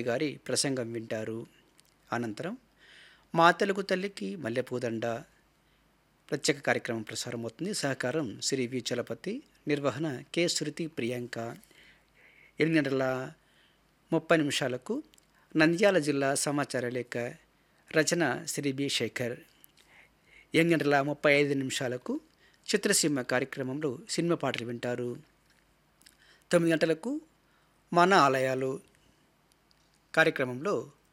గారి ప్రసంగం వింటారు అనంతరం మా తెలుగు తల్లికి మల్లెపూదండ ప్రత్యేక కార్యక్రమం ప్రసారం అవుతుంది సహకారం శ్రీ వి చలపతి నిర్వహణ కె శృతి ప్రియాంక ఎనిమిది గంటల ముప్పై నిమిషాలకు నంద్యాల జిల్లా సమాచార లేఖ రచన శ్రీ బి శేఖర్ ఎనిమిది గంటల ముప్పై ఐదు నిమిషాలకు చిత్రసీమ కార్యక్రమంలో సినిమా పాటలు వింటారు తొమ్మిది గంటలకు మన ఆలయాలు కార్యక్రమంలో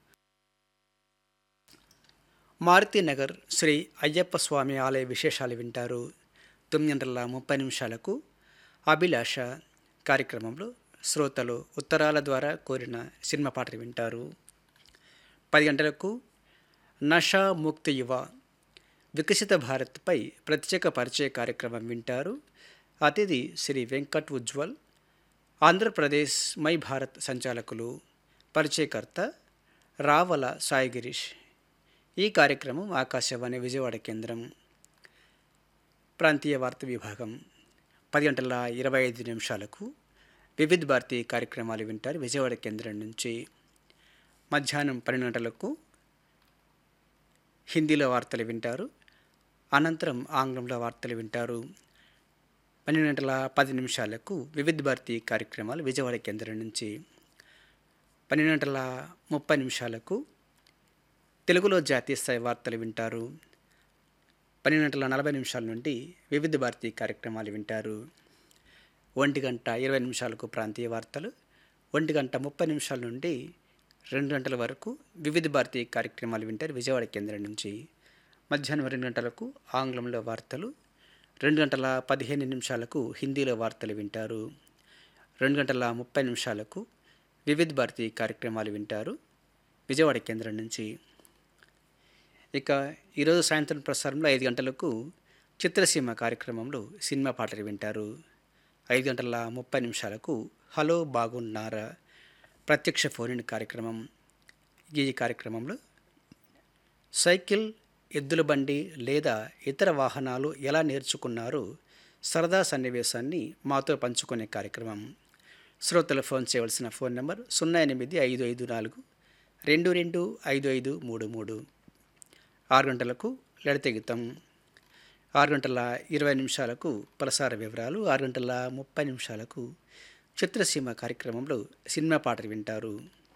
మారుతినగర్ శ్రీ అయ్యప్ప స్వామి ఆలయ విశేషాలు వింటారు తొమ్మిది గంటల ముప్పై నిమిషాలకు అభిలాష కార్యక్రమంలో శ్రోతలు ఉత్తరాల ద్వారా కోరిన సినిమా పాటలు వింటారు పది గంటలకు నషా ముక్తి యువ వికసిత భారత్పై ప్రత్యేక పరిచయ కార్యక్రమం వింటారు అతిథి శ్రీ వెంకట్ ఉజ్వల్ ఆంధ్రప్రదేశ్ మై భారత్ సంచాలకులు పరిచయకర్త రావల సాయి గిరీష్ ఈ కార్యక్రమం ఆకాశవాణి విజయవాడ కేంద్రం ప్రాంతీయ వార్త విభాగం పది గంటల ఇరవై ఐదు నిమిషాలకు వివిధ భారతి కార్యక్రమాలు వింటారు విజయవాడ కేంద్రం నుంచి మధ్యాహ్నం పన్నెండు గంటలకు హిందీలో వార్తలు వింటారు అనంతరం ఆంగ్లంలో వార్తలు వింటారు పన్నెండు గంటల పది నిమిషాలకు వివిధ భారతి కార్యక్రమాలు విజయవాడ కేంద్రం నుంచి పన్నెండు గంటల ముప్పై నిమిషాలకు తెలుగులో జాతీయ స్థాయి వార్తలు వింటారు పన్నెండు గంటల నలభై నిమిషాల నుండి వివిధ భారతి కార్యక్రమాలు వింటారు ఒంటి గంట ఇరవై నిమిషాలకు ప్రాంతీయ వార్తలు ఒంటి గంట ముప్పై నిమిషాల నుండి రెండు గంటల వరకు వివిధ భారతి కార్యక్రమాలు వింటారు విజయవాడ కేంద్రం నుంచి మధ్యాహ్నం రెండు గంటలకు ఆంగ్లంలో వార్తలు రెండు గంటల పదిహేను నిమిషాలకు హిందీలో వార్తలు వింటారు రెండు గంటల ముప్పై నిమిషాలకు వివిధ భారతి కార్యక్రమాలు వింటారు విజయవాడ కేంద్రం నుంచి ఇక ఈరోజు సాయంత్రం ప్రసారంలో ఐదు గంటలకు చిత్రసీమ కార్యక్రమంలో సినిమా పాటలు వింటారు ఐదు గంటల ముప్పై నిమిషాలకు హలో బాగున్నారా ప్రత్యక్ష ఫోన్ కార్యక్రమం ఈ కార్యక్రమంలో సైకిల్ ఎద్దుల బండి లేదా ఇతర వాహనాలు ఎలా నేర్చుకున్నారో సరదా సన్నివేశాన్ని మాతో పంచుకునే కార్యక్రమం శ్రోతలు ఫోన్ చేయవలసిన ఫోన్ నెంబర్ సున్నా ఎనిమిది ఐదు ఐదు నాలుగు రెండు రెండు ఐదు ఐదు మూడు మూడు ఆరు గంటలకు లలిత గీతం ఆరు గంటల ఇరవై నిమిషాలకు ప్రసార వివరాలు ఆరు గంటల ముప్పై నిమిషాలకు చిత్రసీమ కార్యక్రమంలో సినిమా పాటలు వింటారు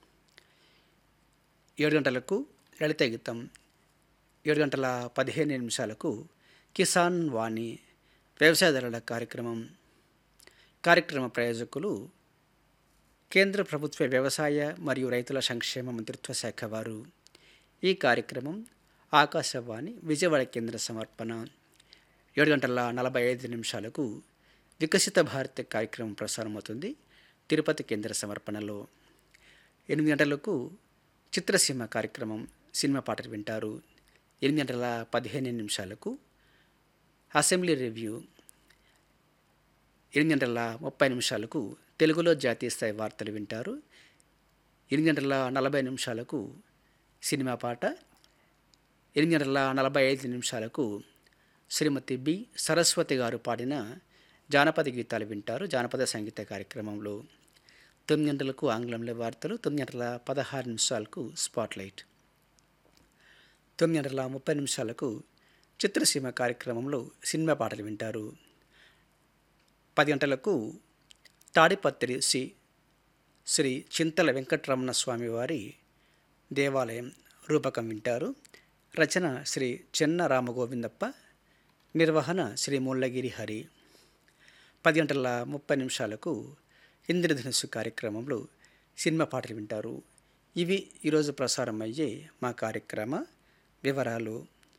ఏడు గంటలకు లలిత గీతం ఏడు గంటల పదిహేను నిమిషాలకు కిసాన్ వాణి వ్యవసాయదారుల కార్యక్రమం కార్యక్రమ ప్రయోజకులు కేంద్ర ప్రభుత్వ వ్యవసాయ మరియు రైతుల సంక్షేమ మంత్రిత్వ శాఖ వారు ఈ కార్యక్రమం ఆకాశవాణి విజయవాడ కేంద్ర సమర్పణ ఏడు గంటల నలభై ఐదు నిమిషాలకు వికసిత భారత్ కార్యక్రమం ప్రసారమవుతుంది తిరుపతి కేంద్ర సమర్పణలో ఎనిమిది గంటలకు చిత్రసీమ కార్యక్రమం సినిమా పాటలు వింటారు ఎనిమిది గంటల పదిహేను నిమిషాలకు అసెంబ్లీ రివ్యూ ఎనిమిది గంటల ముప్పై నిమిషాలకు తెలుగులో జాతీయ స్థాయి వార్తలు వింటారు ఎనిమిది గంటల నలభై నిమిషాలకు సినిమా పాట ఎనిమిది గంటల నలభై ఐదు నిమిషాలకు శ్రీమతి బి సరస్వతి గారు పాడిన జానపద గీతాలు వింటారు జానపద సంగీత కార్యక్రమంలో తొమ్మిది గంటలకు ఆంగ్లంలో వార్తలు తొమ్మిది గంటల పదహారు నిమిషాలకు స్పాట్లైట్ తొమ్మిది గంటల ముప్పై నిమిషాలకు చిత్రసీమ కార్యక్రమంలో సినిమా పాటలు వింటారు పది గంటలకు తాడిపత్రి శ్రీ శ్రీ చింతల వెంకటరమణ స్వామి వారి దేవాలయం రూపకం వింటారు రచన శ్రీ చెన్న రామగోవిందప్ప నిర్వహణ శ్రీ ముల్లగిరి హరి పది గంటల ముప్పై నిమిషాలకు ఇంద్రధనుస్సు కార్యక్రమంలో సినిమా పాటలు వింటారు ఇవి ఈరోజు ప్రసారం అయ్యే మా కార్యక్రమ వివరాలు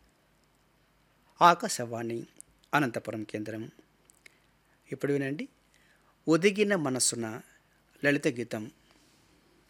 ఆకాశవాణి అనంతపురం కేంద్రం ఇప్పుడు వినండి ఒదిగిన మనస్సున లలిత గీతం